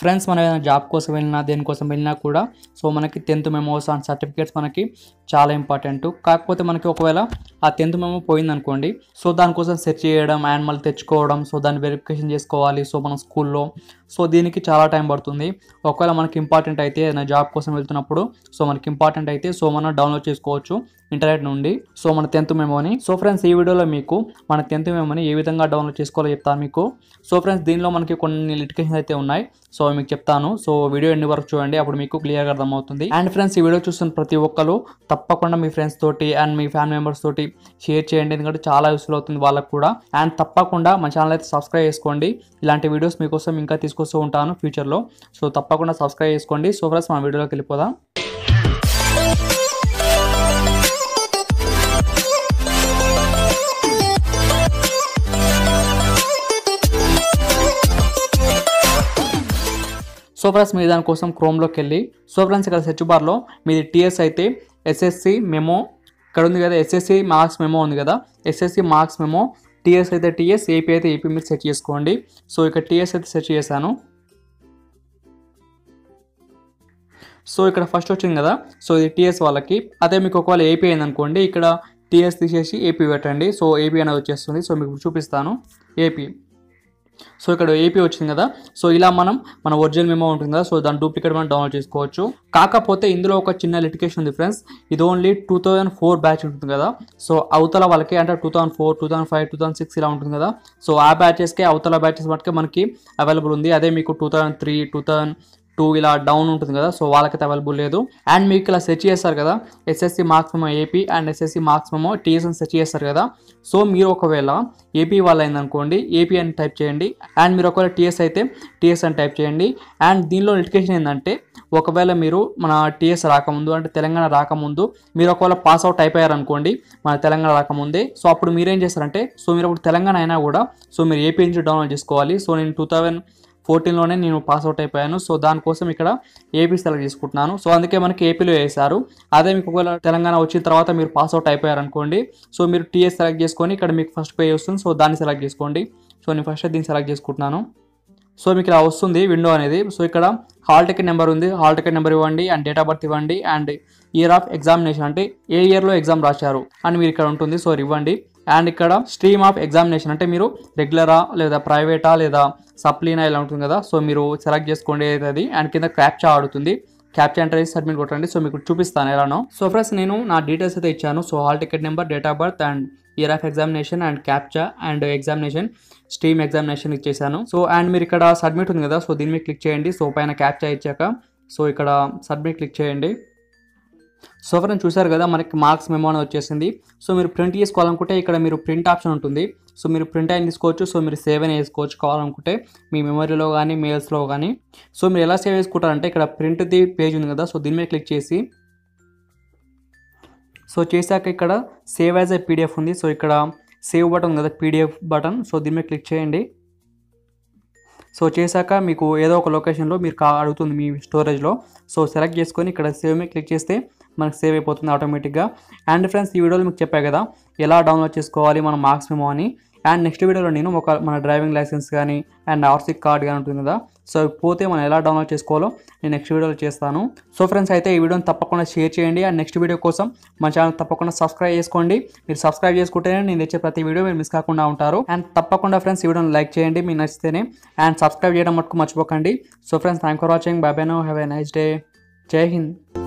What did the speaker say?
friends మనం ఏదైనా job కోసం వెళ్ళినా దేనికోసం వెళ్ళినా కూడా సో మనకి టెన్త్ మెమోస్ అండ్ సర్టిఫికేట్స్ మనకి చాలా ఇంపార్టెంట్ కాకపోతే మనకి ఒకవేళ ఆ టెన్త్ మెమో పోయిందనుకోండి సో దానికోసం సెర్చ్ చేయడం అండ్ మళ్ళీ తెచ్చుకోవడం సో దాన్ని వెరిఫికేషన్ చేసుకోవాలి సో మన స్కూల్లో సో దీనికి చాలా టైం పడుతుంది ఒకవేళ మనకి ఇంపార్టెంట్ అయితే ఏదైనా జాబ్ కోసం వెళ్తున్నప్పుడు సో మనకి ఇంపార్టెంట్ అయితే సో మనం డౌన్లోడ్ చేసుకోవచ్చు ఇంటర్నెట్ నుండి సో మన టెన్త్ మెమోని సో ఫ్రెండ్స్ ఈ వీడియోలో మీకు మన టెన్త్ మెమోని ఏ విధంగా డౌన్లోడ్ చేసుకోవాలో చెప్తాను మీకు సో ఫ్రెండ్స్ దీనిలో మనకి కొన్ని లిటికేషన్స్ అయితే ఉన్నాయి సో మీకు చెప్తాను సో వీడియో ఎన్ని వరకు చూడండి అప్పుడు మీకు క్లియర్గా అర్థమవుతుంది అండ్ ఫ్రెండ్స్ ఈ వీడియో చూస్తున్న ప్రతి ఒక్కరు తప్పకుండా మీ ఫ్రెండ్స్ తోటి అండ్ మీ ఫ్యామిలీ మెంబర్స్ తోటి షేర్ చేయండి ఎందుకంటే చాలా యూస్ఫుల్ అవుతుంది వాళ్ళకు కూడా అండ్ తప్పకుండా మా ఛానల్ అయితే సబ్స్క్రైబ్ చేసుకోండి ఇలాంటి వీడియోస్ మీకోసం ఇంకా తీసుకొస్తూ ఉంటాను ఫ్యూచర్లో సో తప్పకుండా సబ్స్క్రైబ్ చేసుకోండి సో ఫ్రెండ్స్ మా వీడియోలోకి వెళ్ళిపోదాం సో ఫ్రెండ్స్ మీ దానికోసం క్రోమ్లోకి వెళ్ళి సో ఫ్రెండ్స్ ఇక్కడ సెర్చ్ బార్లో మీది టీఎస్ అయితే ఎస్ఎస్సి మెమో ఇక్కడ ఉంది కదా ఎస్ఎస్సి మార్క్స్ మెమో ఉంది కదా ఎస్ఎస్సి మార్క్స్ మెమో టీఎస్ అయితే టీఎస్ ఏపీ అయితే ఏపీ మీరు సెర్చ్ చేసుకోండి సో ఇక్కడ టీఎస్ అయితే సెర్చ్ చేశాను సో ఇక్కడ ఫస్ట్ వచ్చింది కదా సో ఇది టీఎస్ వాళ్ళకి అదే మీకు ఒకవేళ ఏపీ అయింది అనుకోండి ఇక్కడ టీఎస్ తీసేసి ఏపీ పెట్టండి సో ఏపీ అనేది వచ్చేస్తుంది సో మీకు చూపిస్తాను ఏపీ సో ఇక్కడ ఏపీ వచ్చింది కదా సో ఇలా మనం మన ఒరిజినల్ మెమో ఉంటుంది కదా సో దాని డూప్లికేట్ మనం డౌన్లోడ్ చేసుకోవచ్చు కాకపోతే ఇందులో ఒక చిన్న లిటికేషన్ ఉంది ఫ్రెండ్స్ ఇది only two thousand four batch ఉంటుంది కదా సో అవతల వాళ్ళకి అంటే two thousand four two thousand five two thousand six ఇలా ఉంటుంది కదా సో ఆ బ్యాచెస్కి అవతల బ్యాచెస్ మటుకే మనకి అవైలబుల్ ఉంది అదే మీకు two thousand three two thousand two ఇలా డౌన్ ఉంటుంది కదా సో వాళ్ళకైతే అవైలబుల్ లేదు అండ్ మీకు ఇలా సెర్చ్ చేస్తారు కదా SSC marks memo AP and SSC marks memo TS అని సెర్చ్ చేస్తారు కదా సో మీరు ఒకవేళ ఏపీ వాళ్ళ అయిందనుకోండి ఏపీ అని టైప్ చేయండి అండ్ మీరు ఒకవేళ టీఎస్ అయితే టీఎస్ అని టైప్ చేయండి అండ్ దీనిలో నోటిఫికేషన్ ఏంటంటే ఒకవేళ మీరు మన టీఎస్ రాకముందు అంటే తెలంగాణ రాకముందు మీరు ఒకవేళ పాస్ అవుట్ అయిపోయారనుకోండి మన తెలంగాణ రాకముందే సో అప్పుడు మీరేం చేస్తారంటే సో మీరు అప్పుడు తెలంగాణ అయినా కూడా సో మీరు ఏపీ నుంచి డౌన్లోడ్ చేసుకోవాలి సో నేను టూ థౌజండ్ ఫోర్టీన్లోనే నేను పాస్ అవుట్ అయిపోయాను సో దానికోసం ఇక్కడ ఏపీ సెలెక్ట్ చేసుకుంటున్నాను సో అందుకే మనకి ఏపీలో వేశారు అదే మీకు ఒకవేళ తెలంగాణ వచ్చిన తర్వాత మీరు పాస్ అవుట్ అయిపోయారు అనుకోండి సో మీరు టీఎస్ సెలెక్ట్ చేసుకొని ఇక్కడ మీకు ఫస్ట్ పే వస్తుంది సో దాన్ని సెలెక్ట్ చేసుకోండి సో నేను ఫస్ట్ దీన్ని సెలెక్ట్ చేసుకుంటున్నాను సో మీకు ఇలా వస్తుంది విండో అనేది సో ఇక్కడ హాల్ టికెట్ నెంబర్ ఉంది హాల్ టికెట్ నెంబర్ ఇవ్వండి అండ్ డేట్ ఆఫ్ బర్త్ ఇవ్వండి అండ్ ఇయర్ ఆఫ్ ఎగ్జామినేషన్ అంటే ఏ ఇయర్లో ఎగ్జామ్ రాశారు అని మీరు ఇక్కడ ఉంటుంది సో ఇవ్వండి అండ్ ఇక్కడ స్ట్రీమ్ ఆఫ్ ఎగ్జామినేషన్ అంటే మీరు రెగ్యులరా లేదా ప్రైవేటా లేదా సప్లీనా ఇలా ఉంటుంది కదా సో మీరు సెలెక్ట్ చేసుకోండి అది అండ్ కింద క్యాప్చా ఆడుతుంది క్యాప్చా ఎంటర్ చేసి సబ్మిట్ కొట్టండి సో మీకు చూపిస్తాను ఎలానో సో ఫ్రెండ్స్ నేను నా డీటెయిల్స్ అయితే ఇచ్చాను so hall ticket number date of birth and year of examination and captcha and examination stream examination ఇచ్చేసాను సో అండ్ మీరు ఇక్కడ సబ్మిట్ ఉంది కదా సో దీని మీద క్లిక్ చేయండి సో పైన క్యాప్చా ఇచ్చాక సో ఇక్కడ సబ్మిట్ క్లిక్ చేయండి సో ఫ్రెండ్ చూసారు కదా మనకి మార్క్స్ మెమో అనేది వచ్చేసింది సో మీరు ప్రింట్ చేసుకోవాలనుకుంటే ఇక్కడ మీరు ప్రింట్ ఆప్షన్ ఉంటుంది సో మీరు ప్రింట్ అయిన తీసుకోవచ్చు సో మీరు సేవ్ అయినా వేసుకోవచ్చు కావాలనుకుంటే మీ మెమరీలో కానీ మెయిల్స్లో కానీ సో మీరు ఎలా సేవ్ చేసుకుంటారంటే ఇక్కడ ప్రింట్ది పేజ్ ఉంది కదా సో దీని మీద క్లిక్ చేసి సో చేశాక ఇక్కడ సేవ్ యాజ్ ఏ పీడిఎఫ్ ఉంది సో ఇక్కడ సేవ్ బటన్ ఉంది కదా పీడిఎఫ్ బటన్ సో దీని మీద క్లిక్ చేయండి సో చేశాక మీకు ఏదో ఒక లొకేషన్లో మీరు కా అడుగుతుంది మీ స్టోరేజ్లో సో సెలెక్ట్ చేసుకొని ఇక్కడ సేవ్ మీద క్లిక్ చేస్తే మనకు సేవ్ అయిపోతుంది ఆటోమేటిక్గా అండ్ ఫ్రెండ్స్ ఈ వీడియోలో మీకు చెప్పా కదా ఎలా డౌన్లోడ్ చేసుకోవాలి మన మార్క్స్ మెమో అని అండ్ నెక్స్ట్ వీడియోలో నేను ఒక మన డ్రైవింగ్ లైసెన్స్ కానీ అండ్ ఆర్సీ కార్డ్ కానీ ఉంటుంది కదా సో పోతే మనం ఎలా డౌన్లోడ్ చేసుకోవాలో నేను నెక్స్ట్ వీడియోలో చేస్తాను సో ఫ్రెండ్స్ అయితే ఈ వీడియోని తప్పకుండా షేర్ చేయండి అండ్ నెక్స్ట్ వీడియో కోసం మన ఛానల్ తప్పకుండా సబ్స్క్రైబ్ చేసుకోండి మీరు సబ్స్క్రైబ్ చేసుకుంటేనే నేను తెచ్చే ప్రతి వీడియో మీరు మిస్ కాకుండా ఉంటారు అండ్ తప్పకుండా ఫ్రెండ్స్ ఈ వీడియోని లైక్ చేయండి మీకు నచ్చితేనే అండ్ సబ్స్క్రైబ్ చేయడం మటుకు మర్చిపోకండి so friends thank for watching bye bye no have a nice day జై హింద్